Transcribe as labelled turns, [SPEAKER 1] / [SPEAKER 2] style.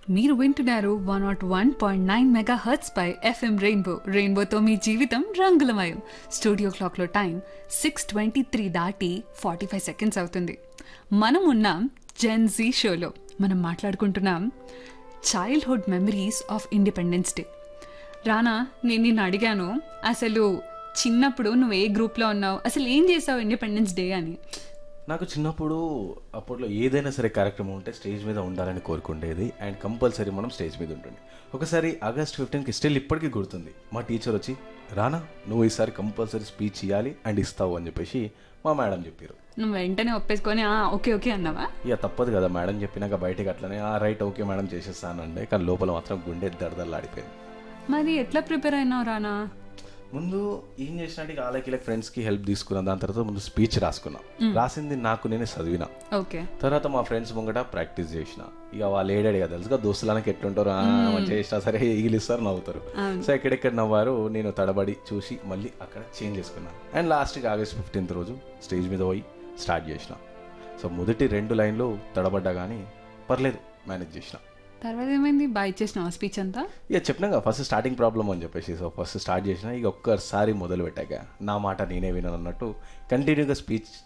[SPEAKER 1] మీరు వింటున్నారు one nought one point nine megahertz పై ఎఫ్ఎం రెయిన్బో రెయిన్బోతో మీ జీవితం రంగులమయం స్టూడియో క్లాక్లో టైం సిక్స్ ట్వంటీ త్రీ దాటి ఫార్టీ ఫైవ్ సెకండ్స్ అవుతుంది మనం ఉన్నాం జెన్ జీ షోలో మనం మాట్లాడుకుంటున్నాం childhood memories of Independence Day రానా నేను నిన్ను అడిగాను అసలు చిన్నప్పుడు నువ్వు ఏ గ్రూప్లో ఉన్నావు అసలు ఏం చేసావు ఇండిపెండెన్స్ డే అని
[SPEAKER 2] నాకు చిన్నప్పుడు అప్పట్లో ఏదైనా సరే కార్యక్రమం ఉంటే స్టేజ్ మీద ఉండాలని కోరుకుండేది అండ్ కంపల్సరీ మనం స్టేజ్ మీద ఉంటుంది ఒకసారి ఆగస్ట్ ఫిఫ్టీన్కి స్టిల్ ఇప్పటికీ గుర్తుంది మా టీచర్ వచ్చి రానా నువ్వు ఈసారి కంపల్సరీ స్పీచ్ ఇవ్వాలి అండ్ ఇస్తావు అని చెప్పేసి మా మేడం చెప్పారు
[SPEAKER 1] నువ్వు వెంటనే ఒప్పేసుకొని "ఆ, ఓకే ఓకే అన్నావా
[SPEAKER 2] ఇక తప్పదు కదా మేడం చెప్పినాక బయటకి అట్లనే ఆ రైట్ ఓకే మేడం చేసేస్తానండి కానీ లోపల మాత్రం గుండె దడదల్లాడిపోయింది
[SPEAKER 1] మరి ఎట్లా ప్రిపేర్ అయినావు రానా
[SPEAKER 2] ముందు ఏం చేసినట్టు ఇక ఆలకి ఫ్రెండ్స్కి హెల్ప్ తీసుకున్నాను దాని తర్వాత ముందు స్పీచ్ రాసుకున్నా రాసింది నాకు నేనే చదివినా
[SPEAKER 1] ఓకే
[SPEAKER 2] తర్వాత మా ఫ్రెండ్స్ ముంగట ప్రాక్టీస్ చేసిన ఇక వాళ్ళు ఏడాడు కదా తెలుసుగా దోస్తులకి ఎట్లుంటారు "ఆ, మంచిగా చేసినా సరే ఈగిలిస్తారు నవ్వుతారు సో ఎక్కడెక్కడ నవ్వారు నేను తడబడి చూసి మళ్ళీ అక్కడ చేంజ్ చేసుకున్నాను అండ్ లాస్ట్కి ఆగస్ట్ ఫిఫ్టీన్త్ రోజు స్టేజ్ మీద పోయి స్టార్ట్ చేసిన సో మొదటి రెండు లైన్లు తడబడ్డా కానీ పర్లేదు మేనేజ్ చేసిన
[SPEAKER 1] తర్వాత ఏమైంది బాగా ఇచ్చేసినావా స్పీచ్ అంతా
[SPEAKER 2] ఇక చెప్పినాక ఫస్ట్ స్టార్టింగ్ ప్రాబ్లం అని చెప్పేసి సో ఫస్ట్ స్టార్ట్ చేసిన ఇక ఒక్కసారి మొదలు పెట్టాక నా మాట నేనే వినను అన్నట్టు కంటిన్యూగా స్పీచ్